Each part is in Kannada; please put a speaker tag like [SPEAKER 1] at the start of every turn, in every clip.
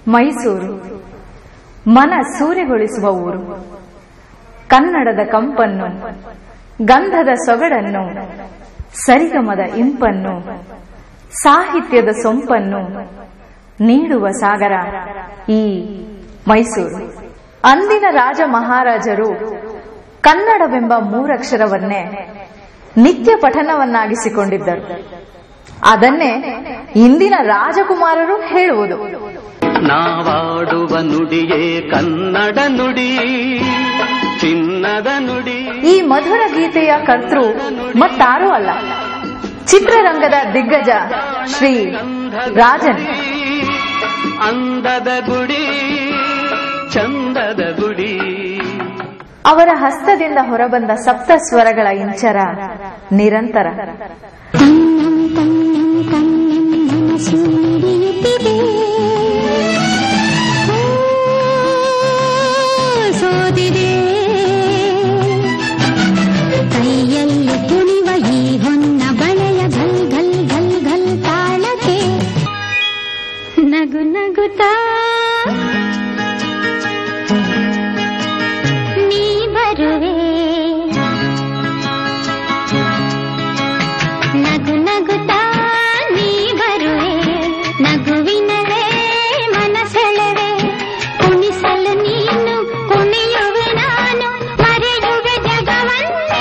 [SPEAKER 1] ಮೈಸೂರು ಮನ ಸೂರೆಗೊಳಿಸುವ ಊರು ಕನ್ನಡದ ಕಂಪನ್ನು ಗಂಧದ ಸೊಗಡನ್ನು ಸರಿಗಮದ ಇಂಪನ್ನು ಸಾಹಿತ್ಯದ ಸೊಂಪನ್ನು ನೀಡುವ ಸಾಗರ ಈ ಮೈಸೂರು ಅಂದಿನ ರಾಜ ಮಹಾರಾಜರು ಕನ್ನಡವೆಂಬ ಮೂರಕ್ಷರವನ್ನೇ ನಿತ್ಯ ಪಠನವನ್ನಾಗಿಸಿಕೊಂಡಿದ್ದರು ಅದನ್ನೇ ಇಂದಿನ ರಾಜಕುಮಾರರು ಹೇಳುವುದು
[SPEAKER 2] ನಾವಾಡುವ ನುಡಿಯೇ ಕನ್ನಡ ನುಡಿ ಚಿನ್ನದ ನುಡಿ
[SPEAKER 1] ಈ ಮಧುರ ಗೀತೆಯ ಕರ್ತೃ ಮತ್ತಾರೂ ಅಲ್ಲ ಚಿತ್ರರಂಗದ ದಿಗ್ಗಜ ಶ್ರೀ ರಾಜನ್
[SPEAKER 2] ಅಂದದ ಗುಡಿ ಚಂದದ ಗುಡಿ
[SPEAKER 1] ಅವರ ಹಸ್ತದಿಂದ ಹೊರಬಂದ ಸಪ್ತ ಸ್ವರಗಳ ಇಂಚರ ನಿರಂತರ
[SPEAKER 3] ಕಣ್ಣಂ ಕಣ್ಣಂ ಕಣ್ಣಂ ಮನಸ್ಸು ಮಿಡಿಯುತ್ತಿದೆ ಓ, ಸೋದಿದೆ ಕೈಯಲ್ಲಿ ಕುಣಿವ ಈ ಹೊನ್ನ ಬಳೆಯ ಘಲ್ ಘಲ್ ಘಲ್ ಘಲ್ ತಾಳಕ್ಕೆ ನಗು ನಗುತ್ತಾ ನೀ ಬರುವೆ ನಗು ನಗುತ್ತಾ ನೀ ಬರುವೆ ನಗುವಿನಲೇ ಮನಸೆಳೆವೆ ಕುಣಿಸಲು ನೀನು ಕುಣಿಯುವೆ ನಾನು ಮರೆಯುವೆ ಜಗವನ್ನೇ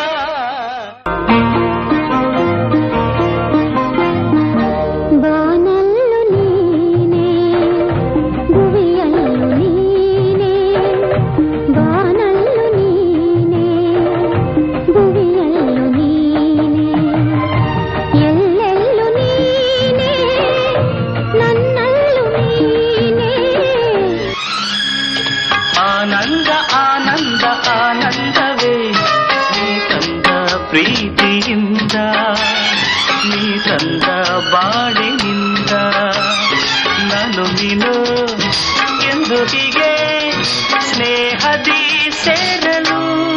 [SPEAKER 3] ಬಾನಲ್ಲು ನೀನೇ ಭುವಿಯಲ್ಲು ನೀನೇ ಬಾನಲ್ಲು ನೀನೇ ಭುವಿಯಲ್ಲು ನೀನೇ ಎಲ್ಲೆಲ್ಲು ನೀನೇ ನನ್ನಲ್ಲು ನೀನೇ
[SPEAKER 2] ಆನಂದ ಆನಂದ ಆನಂದವೇ ನೀ ತಂದ ಪ್ರೀತಿಯಿಂದ ನೀ ತಂದ ಬಾಳಿನಿಂದ ನಾನು ನೀನು ಎಂದು ಹೀಗೆ ಸ್ನೇಹದಿ ಸೇರಲು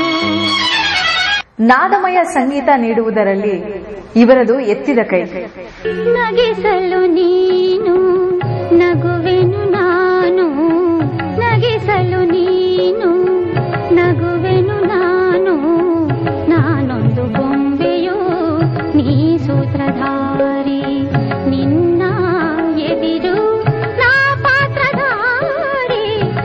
[SPEAKER 1] ನಾದಮಯ ಸಂಗೀತ ನೀಡುವುದರಲ್ಲಿ ಇವರದು ಎತ್ತಿದ ಕೈ
[SPEAKER 3] ನಗಿಸಲು ನೀನು ನಗುವೆನು ನಾನು ನಗಿಸಲು ನೀನು ನಗುವೆನು ನಾನು ನಾನೊಂದು ಬೊಂಬೆಯೋ ನೀ ಸೂತ್ರಧಾರಿ ನಿನ್ನ ಎದಿರು ನಾ ಪಾತ್ರಧಾರಿ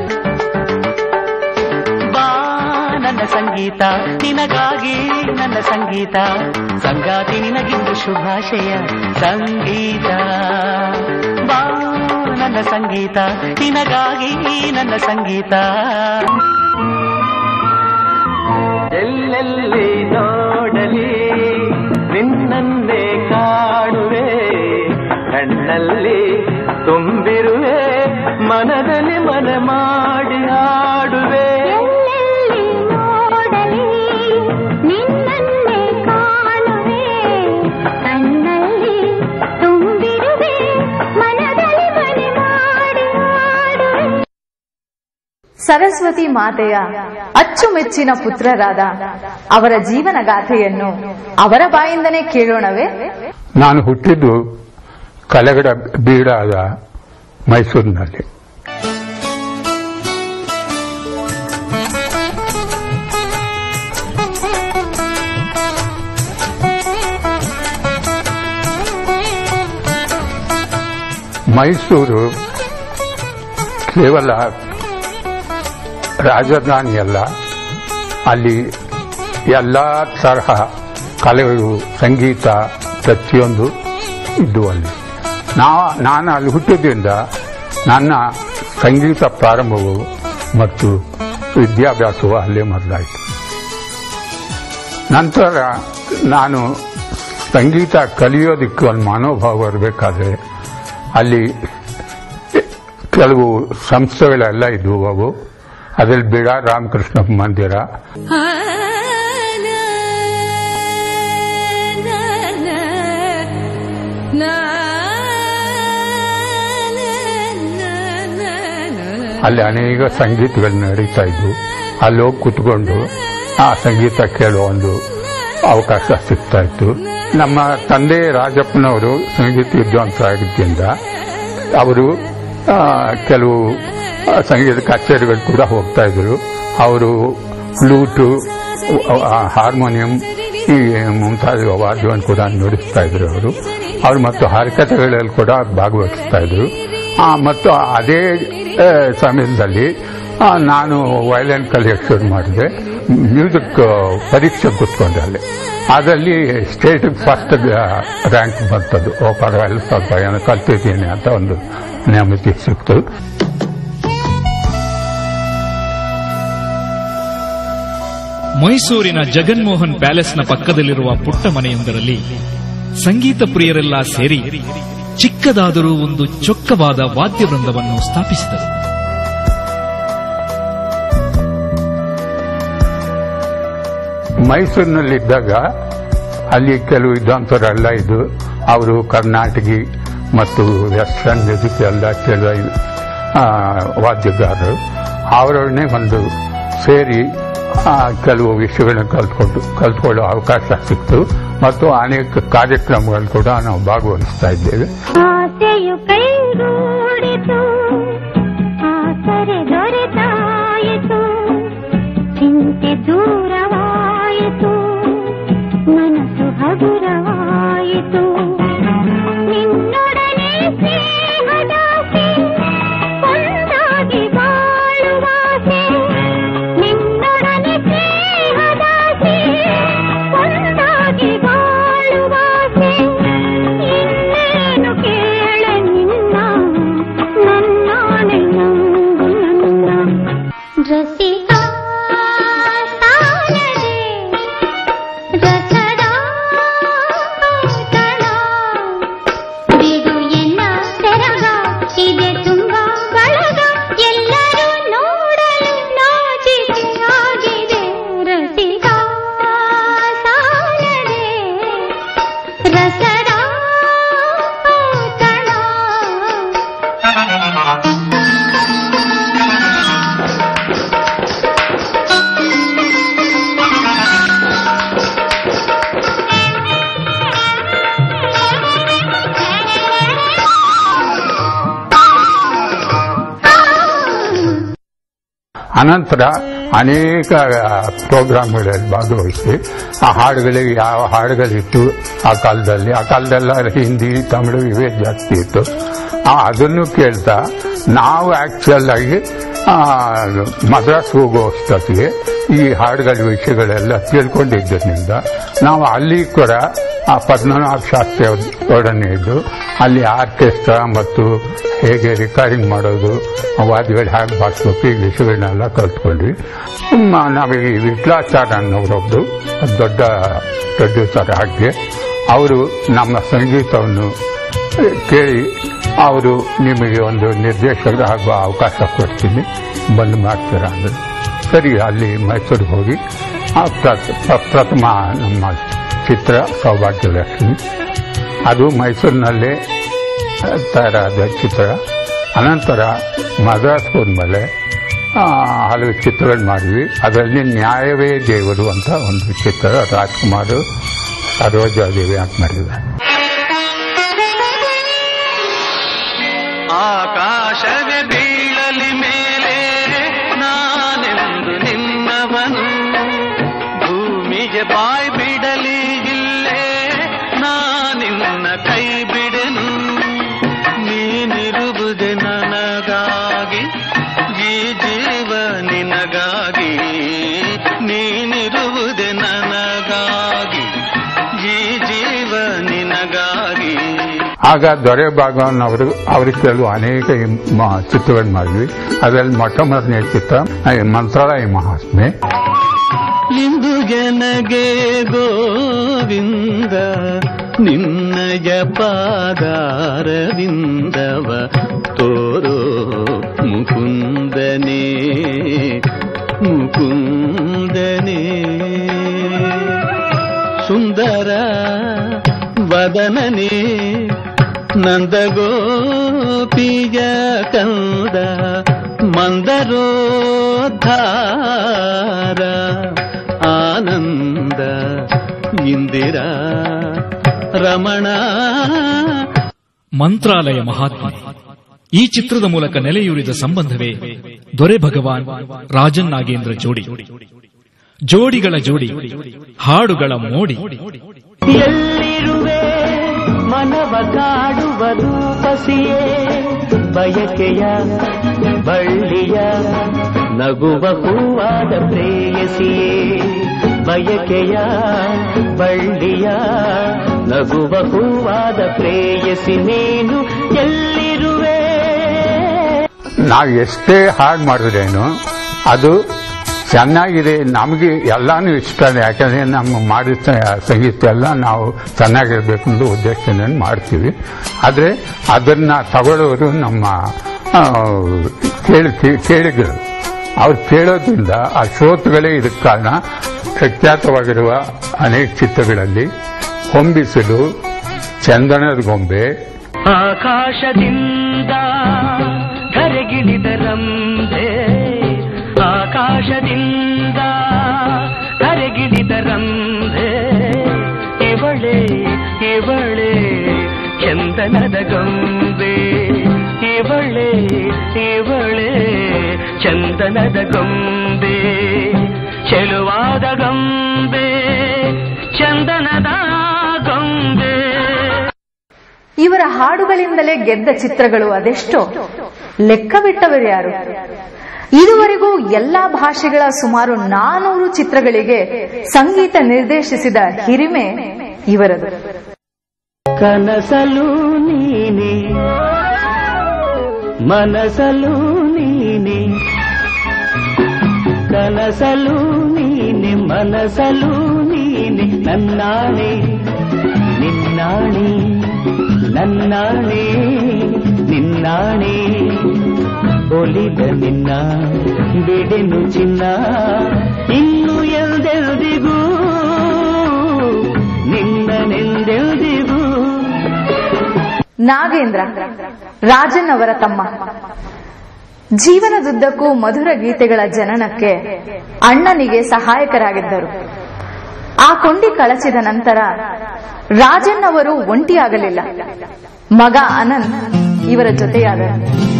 [SPEAKER 2] ಬಾ ನನ್ನ ಸಂಗೀತ ನಿನಗಾಗಿ ನನ್ನ ಸಂಗೀತ ಸಂಗಾತಿ ನಿನಗಿಂದು ಶುಭಾಶಯ ಸಂಗೀತ ಬಾ ನನ್ನ ಸಂಗೀತ ನಿನಗಾಗಿ ನನ್ನ ಸಂಗೀತ ಎಲ್ಲೆಲ್ಲಿ ನೋಡಲಿ ನಿನ್ನನ್ನೇ ಕಾಣುವೆ ಕಣ್ಣಲ್ಲಿ ತುಂಬಿರುವೆ ಮನದಲ್ಲಿ ಮನ ಮಾಡಿ ಆಡುವೆ
[SPEAKER 3] ಎಲ್ಲೆಲ್ಲಿ ನೋಡಲಿ ನಿನ್ನನ್ನೇ ಕಾಣುವೆ ಕಣ್ಣಲ್ಲಿ ತುಂಬಿರುವೆ ಮನದಲ್ಲಿ ಮನೆ ಮಾಡಿ ಆಡುವೆ
[SPEAKER 1] ಸರಸ್ವತಿ ಮಾತೆಯ ಅಚ್ಚುಮೆಚ್ಚಿನ ಪುತ್ರರಾದ ಅವರ ಜೀವನ ಗಾಥೆಯನ್ನು ಅವರ ಬಾಯಿಂದನೇ ಕೇಳೋಣವೇ
[SPEAKER 4] ನಾನು ಹುಟ್ಟಿದ್ದು ಕಲಗಡ ಬೀಡಾದ ಮೈಸೂರಿನಲ್ಲಿ ಮೈಸೂರು ಕೇವಲ ರಾಜಧಾನಿಯಲ್ಲ ಅಲ್ಲಿ ಎಲ್ಲ ತರಹ ಕಲೆಗಳು ಸಂಗೀತ ಪ್ರತಿಯೊಂದು ಇದ್ದು ಅಲ್ಲಿ ನಾ ನಾನು ಅಲ್ಲಿ ಹುಟ್ಟಿದ್ರಿಂದ ನನ್ನ ಸಂಗೀತ ಪ್ರಾರಂಭವು ಮತ್ತು ವಿದ್ಯಾಭ್ಯಾಸವು ಅಲ್ಲೇ ಮೊದಲಾಯಿತು ನಂತರ ನಾನು ಸಂಗೀತ ಕಲಿಯೋದಕ್ಕೆ ಒಂದು ಮನೋಭಾವ ಬರಬೇಕಾದ್ರೆ ಅಲ್ಲಿ ಕೆಲವು ಸಂಸ್ಥೆಗಳೆಲ್ಲ ಇದ್ವು ಅವು ಅದರಲ್ಲಿ ಬಿಡ ರಾಮಕೃಷ್ಣ ಮಂದಿರ ಅಲ್ಲಿ ಅನೇಕ ಸಂಗೀತಗಳು ನಡೀತಾ ಇದ್ವು ಅಲ್ಲಿ ಹೋಗಿ ಕುತ್ಕೊಂಡು ಆ ಸಂಗೀತ ಕೇಳುವ ಒಂದು ಅವಕಾಶ ಸಿಗ್ತಾ ಇತ್ತು ನಮ್ಮ ತಂದೆ ರಾಜಪ್ಪನವರು ಸಂಗೀತ ವಿದ್ವಾಂಸ ಆಗಿದ್ದರಿಂದ ಅವರು ಆ, ಕೆಲವು ಆ, ಸಂಗೀತ ಕಚೇರಿಗಳು ಕೂಡ ಹೋಗ್ತಾ ಇದ್ರು ಅವರು ಫ್ಲೂಟು ಆ, ಹಾರ್ಮೋನಿಯಂ ಈ ಮುಂತಾದ ವಾದ್ಯವನ್ನು ಕೂಡ ನುಡಿಸ್ತಾ ಇದ್ರು ಅವರು ಅವರು ಮತ್ತು ಹರಕತೆಗಳಲ್ಲಿ ಕೂಡ ಭಾಗವಹಿಸ್ತಾ ಇದ್ರು ಆ, ಮತ್ತು ಅದೇ ಆ, ಸಮಯದಲ್ಲಿ ಆ, ನಾನು ವಯಲಿನ್ ಕಲಿಯಕ್ಕೆ ಶುರು ಮಾಡಿದೆ ಮ್ಯೂಸಿಕ್ ಪರೀಕ್ಷೆ ಕೂತ್ಕೊಂಡೆ ಅಲ್ಲಿ ಅದರಲ್ಲಿ ಸ್ಟೇಟ್ ಫಸ್ಟ್ ರ್ಯಾಂಕ್ ಬರ್ತದ್ದು ಓ ಪರವಾಗಿಲ್ಲ ಸ್ವಲ್ಪ ಏನೋ ಕಲ್ತಿದ್ದೀನಿ ಅಂತ ಒಂದು ನೇಮತಿ ಸಿಕ್ತು
[SPEAKER 5] ಮೈಸೂರಿನ ಜಗನ್ಮೋಹನ್ ಪ್ಯಾಲೇಸ್ನ ಪಕ್ಕದಲ್ಲಿರುವ ಪುಟ್ಟ ಮನೆಯೊಂದರಲ್ಲಿ ಸಂಗೀತ ಪ್ರಿಯರೆಲ್ಲ ಸೇರಿ ಚಿಕ್ಕದಾದರೂ ಒಂದು ಚೊಕ್ಕವಾದ ವಾದ್ಯವೃಂದವನ್ನು ಸ್ಥಾಪಿಸಿದರು
[SPEAKER 4] ಮೈಸೂರಿನಲ್ಲಿದ್ದಾಗ ಅಲ್ಲಿ ಕೆಲವು ವಿದ್ವಾಂಸರೆಲ್ಲ ಇದ್ದು ಅವರು ಕರ್ನಾಟಕಿ ಮತ್ತು ವೆಸ್ಟರ್ನ್ ಮ್ಯೂಸಿಕ್ ಎಲ್ಲ ಕೆಲವು ಆ, ವಾದ್ಯಗಾರರು ಅವರೊಡನೆ ಒಂದು ಸೇರಿ ಆ, ಕೆಲವು ವಿಷಯಗಳನ್ನ ಕಲ್ತ್ಕೊಂಡು ಕಲ್ತ್ಕೊಳ್ಳೋ ಅವಕಾಶ ಸಿಕ್ತು ಮತ್ತು ಅನೇಕ ಕಾರ್ಯಕ್ರಮಗಳು ಕೂಡ ನಾವು ಭಾಗವಹಿಸ್ತಾ ಇದ್ದೇವೆ
[SPEAKER 3] ಆಸೆಯು ಕೈಗೂಡಿತು ಆಸರೆ ದೊರೆತಾಯಿತು ಚಿಂತೆ ದೂರವಾಯಿತು ಮನಸ್ಸು ಹಗುರವಾಯಿತು ನಿನ್ನೊಡನೆ ಸ್ನೇಹದಾಸೆ ಒಂದಾಗಿ ಬಾಳುವಾಸೆ ನಿನ್ನೊಡನೆ ಸ್ನೇಹದಾಸೆ ಒಂದಾಗಿ ಬಾಳುವಾಸೆ ಇನ್ನೇನು ಕೇಳ ನಿನ್ನ ನನ್ನಾಣೆ ನಂಗು ನನ್ನ ರಸಿಕ ಸಾಲದೆ ರಸದ ಕಣ ಬಿಡು ಎನ್ನ ಸೆರಗ ಇದೆ ತುಂಬ ಬಳಗ ಎಲ್ಲರೂ ನೋಡಲು ನಾಚಿಕೆಯಾಗಿದೆ ರಸಿಕ ಸಾಲದೆ ರಸದ ಕಣ
[SPEAKER 4] ಅನಂತರ ಅನೇಕ ಪ್ರೋಗ್ರಾಮ್ಗಳಲ್ಲಿ ಭಾಗವಹಿಸಿ ಆ ಹಾಡುಗಳಿಗೆ ಯಾವ ಹಾಡುಗಳಿತ್ತು ಆ ಕಾಲದಲ್ಲಿ ಆ ಕಾಲದೆಲ್ಲ ಹಿಂದಿ ತಮಿಳು ಇವೇ ಜಾಸ್ತಿ ಇತ್ತು ಆ, ಅದನ್ನು ಕೇಳ್ತಾ ನಾವು ಆಕ್ಚುಯಲ್ ಆಗಿ ಆ, ಮದ್ರಾಸ್ ಹೋಗೋ ಅಷ್ಟೊತ್ತಿಗೆ ಈ ಹಾಡುಗಳ ವಿಷಯಗಳೆಲ್ಲ ತಿಳ್ಕೊಂಡಿದ್ದರಿಂದ ನಾವು ಅಲ್ಲಿ ಕೂಡ ಆ ಪದ್ಮನಾಭ ಶಾಸ್ತ್ರಿ ಅವರೊಡನೆ ಇದ್ದು ಅಲ್ಲಿ ಆರ್ಕೆಸ್ಟ್ರಾ ಮತ್ತು ಹೇಗೆ ರಿಕಾರ್ಡಿಂಗ್ ಮಾಡೋದು ಆ ವಾದ್ಯಗಳು ಹೇಗೆ ಬಾರಿಸ್ಬೇಕು ಈ ವಿಷಯಗಳನ್ನೆಲ್ಲ ಕಲ್ತ್ಕೊಂಡ್ವಿ ಮ- ನಮಗೆ ಈ ವಿಟ್ಲಾಚಾರ ಅನ್ನೋರೊಬ್ರು ದೊಡ್ಡ ಪ್ರೊಡ್ಯೂಸರ್ ಹಾಗೆ ಅವರು ನಮ್ಮ ಸಂಗೀತವನ್ನು ಕೇಳಿ ಅವರು ನಿಮಗೆ ಒಂದು ನಿರ್ದೇಶಕರಾಗುವ ಅವಕಾಶ ಕೊಡ್ತೀನಿ ಬಂದು ಮಾಡ್ತೀರಾ ಅಂದ್ರೆ ಸರಿ ಅಲ್ಲಿ ಮೈಸೂರಿಗೆ ಹೋಗಿ ಆ ಪ್ರಥ- ಪ್ರ- ಪ್ರಥಮ ನಮ್ಮ ಚಿತ್ರ ಸೌಭಾಗ್ಯಲಕ್ಷ್ಮಿ ಅದು ಮೈಸೂರಿನಲ್ಲೇ ತಯಾರಾದ ಚಿತ್ರ ಅನಂತರ ಮದ್ರಾಸ್ ಹೋದ್ಮೇಲೆ ಆ, ಹಲವು ಚಿತ್ರಗಳು ಮಾಡಿದ್ವಿ ಅದರಲ್ಲಿ ನ್ಯಾಯವೇ ದೇವರು ಅಂತ ಒಂದು ಚಿತ್ರ ರಾಜ್ಕುಮಾರ್ ಸರೋಜಾದೇವಿ ಅಂತ ಮಾಡಿದ್ದಾರೆ
[SPEAKER 2] ಆಕಾಶವೇ ಬೀಳಲಿ ಮೇಲೆ ನಾನೆಂದು ನಿನ್ನವನು ಭೂಮಿಗೆ ಬಾಯ್ ಬಿಡಲಿ ಇಲ್ಲೇ ನಾನಿನ್ನ ಕೈ ಬಿಡೆನು ನೀನಿರುವುದೇ ನನಗಾಗಿ ಈ ಜೀವ ನಿನಗಾಗಿ ನೀನಿರುವುದೇ ನನಗಾಗಿ ಈ ಜೀವ ನಿನಗಾಗಿ
[SPEAKER 4] ಆಗ ದೊರೆ ಭಾಗವನ್ ಅವರು ಅವ್ರಿಗೆ ಕೆಲವು ಅನೇಕ ಮ- ಚಿತ್ರಗಳು ಮಾಡಿದ್ವಿ ಅದರಲ್ಲಿ ಮೊಟ್ಟ ಮೊದಲನೇ ಚಿತ್ರ ಆ, ಮಂತ್ರಾಲಯ ಮಹಾತ್ಮೆ
[SPEAKER 2] ಇಂದು ಜನಗೆ ಗೋವಿಂದ ನಿನ್ನಯ ಪಾದಾರವಿಂದವ ತೋರೋ ಮುಕುಂದನೇ ಮುಕುಂದನೇ ಸುಂದರ ವದನನೇ ನಂದಗೋಪಿಯ ಕಂದ ಮಂದರೋದ್ಧಾರ ಆನಂದ ಇಂದಿರಾ ರಮಣ
[SPEAKER 5] ಮಂತ್ರಾಲಯ ಮಹಾತ್ಮೆ ಈ ಚಿತ್ರದ ಮೂಲಕ ನೆಲೆಯೂರಿದ ಸಂಬಂಧವೇ ದೊರೆ ಭಗವಾನ್ ರಾಜನ್ ನಾಗೇಂದ್ರ ಜೋಡಿ ಜೋಡಿಗಳ ಜೋಡಿ ಹಾಡುಗಳ ಮೋಡಿ
[SPEAKER 6] ಎಲ್ಲಿರುವೆ ಮನವ ಕಾಡುವ ರೂಪಸಿಯೇ ಬಯಕೆಯ ಬಳ್ಳಿಯ ನಗುವ ಹೂವಾದ ಪ್ರೇಯಸಿಯೇ ಬಯಕೆಯ ಬಳ್ಳಿಯ ನಗುವ ಹೂವಾದ ಪ್ರೇಯಸಿ ನೀನು ಎಲ್ಲಿರುವೆ
[SPEAKER 4] ನಾವು ಎಷ್ಟೇ ಹಾಡು ಮಾಡಿದ್ರೇನು ಅದು ಚೆನ್ನಾಗಿದೆ ನಮಗೆ ಎಲ್ಲಾನು ಇಷ್ಟನೇ ಯಾಕಂದ್ರೆ ನಮ್ಮ ಮಾಡಿದ ಸಂಗೀತ ಎಲ್ಲ ನಾವು ಚೆನ್ನಾಗಿರ್ಬೇಕು ಅನ್ನೋ ಉದ್ದೇಶದಿಂದ ಮಾಡ್ತೀವಿ ಆದರೆ ಅದನ್ನ ತಗೊಳ್ಳೋರು ನಮ್ಮ ಆ, ಕೇಳಿ ಕೇಳಿಗಳು ಅವ್ರು ಕೇಳೋದ್ರಿಂದ ಆ ಶ್ರೋತೃಗಳೇ ಇದಕ್ಕೆ ಕಾರಣ ಪ್ರಖ್ಯಾತವಾಗಿರುವ ಅನೇಕ ಚಿತ್ರಗಳಲ್ಲಿ ಹೊಂಬಿಸಲು ಚಂದನದ ಗೊಂಬೆ
[SPEAKER 6] ಆಕಾಶದಿಂದ ಧರೆಗಿಳಿದರಂತೆ ಆಕಾಶದಿಂದ ಧರೆಗಿಳಿದರಂತೆ ಇವಳೆ ಇವಳೆ ಚಂದನದ ಗೊಂಬೆ ಇವಳೆ ಇವಳೆ ಚಂದನದ ಗೊಂಬೆ ಚೆಲುವಾದ ಗೊಂಬೆ ಚಂದನದ ಗೊಂಬೆ
[SPEAKER 1] ಇವರ ಹಾಡುಗಳಿಂದಲೇ ಗೆದ್ದ ಚಿತ್ರಗಳು ಅದೆಷ್ಟೋ ಲೆಕ್ಕವಿಟ್ಟವರು ಯಾರು ಇದುವರೆಗೂ ಎಲ್ಲಾ ಭಾಷೆಗಳ ಸುಮಾರು ನಾನೂರು ಚಿತ್ರಗಳಿಗೆ ಸಂಗೀತ ನಿರ್ದೇಶಿಸಿದ ಹಿರಿಮೆ ಇವರದು
[SPEAKER 6] ಕನಸಲು ನೀನೆ ಮನಸಲು ನೀನೆ ಕನಸಲು ನೀನೆ ಮನಸಲು ನೀನೆ ನನ್ನಾಣೆ ನಿನ್ನಾಣೆ ನನ್ನಾಣೆ ನಿನ್ನಾಣೆ ಒಲಿದ ನಿನ್ನ ಬಿಡೆನು ಚಿನ್ನ ಇನ್ನು ಎಲ್ದೆಲ್ದಿಗೂ ನಿನ್ನನೆಂದೆಲ್ದಿಗೂ
[SPEAKER 1] ನಾಗೇಂದ್ರ ರಾಜನ್ ಅವರ ತಮ್ಮ ಜೀವನದುದ್ದಕ್ಕೂ ಮಧುರ ಗೀತೆಗಳ ಜನನಕ್ಕೆ ಅಣ್ಣನಿಗೆ ಸಹಾಯಕರಾಗಿದ್ದರು ಆ ಕೊಂಡಿ ಕಳಚಿದ ನಂತರ ರಾಜನ್ ಅವರು ಒಂಟಿಯಾಗಲಿಲ್ಲ ಮಗ ಅನಂತ್ ಇವರ ಜೊತೆಯಾದರು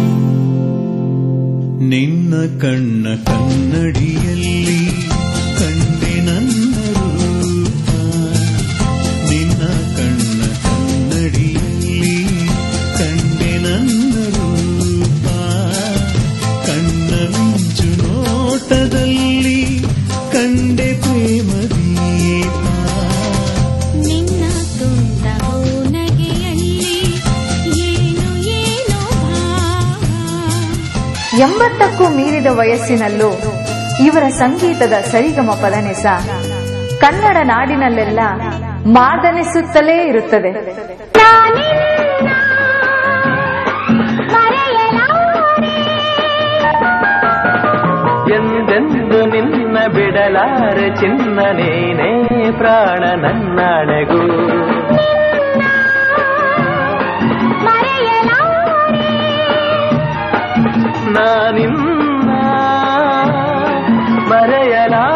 [SPEAKER 2] ನಿನ್ನ ಕಣ್ಣ ಕನ್ನಡಿಯಲ್ಲಿ ಕಂಡೆ ನನ್ನ ರೂಪ ನಿನ್ನ ಕಣ್ಣ ಕನ್ನಡಿಯಲ್ಲಿ ಕಂಡೆ ನನ್ನ ರೂಪ ಕಣ್ಣ ಮಿಂಚು ನೋಟದಲ್ಲಿ ಕಂಡೆ ಪ್ರೇಮ ದೀಪ
[SPEAKER 3] ನಿನ್ನ ತುಂಟ ನಗೆಯಲ್ಲಿ ಏನು ಏನೋ ಭಾವ
[SPEAKER 1] ಎಂಬತ್ತಕ್ಕೂ ಮೀರಿದ ವಯಸ್ಸಿನಲ್ಲೂ ಇವರ ಸಂಗೀತದ ಸರಿಗಮ ಪದನಿಸ ಕನ್ನಡ ನಾಡಿನಲ್ಲೆಲ್ಲ ಮಾದನಿಸುತ್ತಲೇ ಇರುತ್ತದೆ
[SPEAKER 6] ಎಂದೆಂದು ನಿನ್ನ ಬಿಡಲಾರೆ ಚಿನ್ನ ನೀನೇ ಪ್ರಾಣ ನನ್ನಣೆಗೂ ನಾನಿನ್ನ ಮರೆಯಲಾರೆ